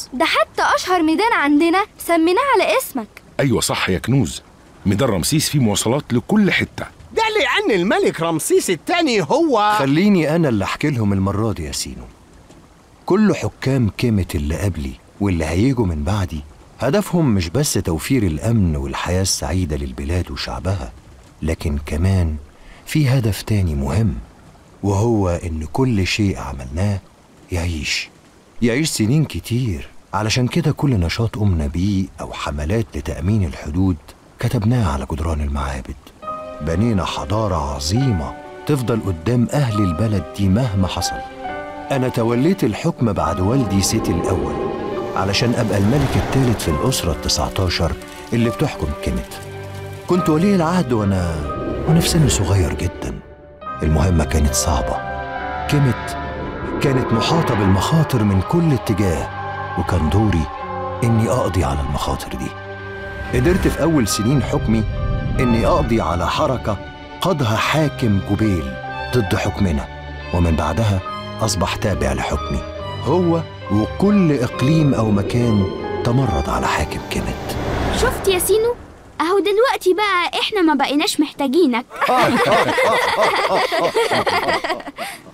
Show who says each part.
Speaker 1: ده حتى أشهر ميدان عندنا سميناه على اسمك
Speaker 2: أيوة صح يا كنوز ميدان رمسيس فيه مواصلات لكل حتة
Speaker 3: ده لأن الملك رمسيس الثاني هو
Speaker 4: خليني أنا اللي أحكي لهم المرة دي يا سينو كل حكام كيمت اللي قبلي واللي هيجوا من بعدي هدفهم مش بس توفير الأمن والحياة السعيدة للبلاد وشعبها لكن كمان في هدف تاني مهم وهو إن كل شيء عملناه يعيش يعيش سنين كتير علشان كده كل نشاط قمنا بيه أو حملات لتأمين الحدود كتبناها على جدران المعابد بنينا حضارة عظيمة تفضل قدام أهل البلد دي مهما حصل أنا توليت الحكم بعد والدي سيتي الأول علشان أبقى الملك الثالث في الأسرة التسعة عشر اللي بتحكم كيمت كنت ولي العهد وأنا وأنا في سن صغير جدا المهمة كانت صعبة كيمت كانت محاطة بالمخاطر من كل اتجاه وكان دوري إني أقضي على المخاطر دي قدرت في أول سنين حكمي إني أقضي على حركة قادها حاكم جبيل ضد حكمنا ومن بعدها أصبح تابع لحكمي هو وكل إقليم أو مكان تمرد على حاكم كيمت
Speaker 5: شفت يا سينو اهو دلوقتي بقى احنا ما بقيناش محتاجينك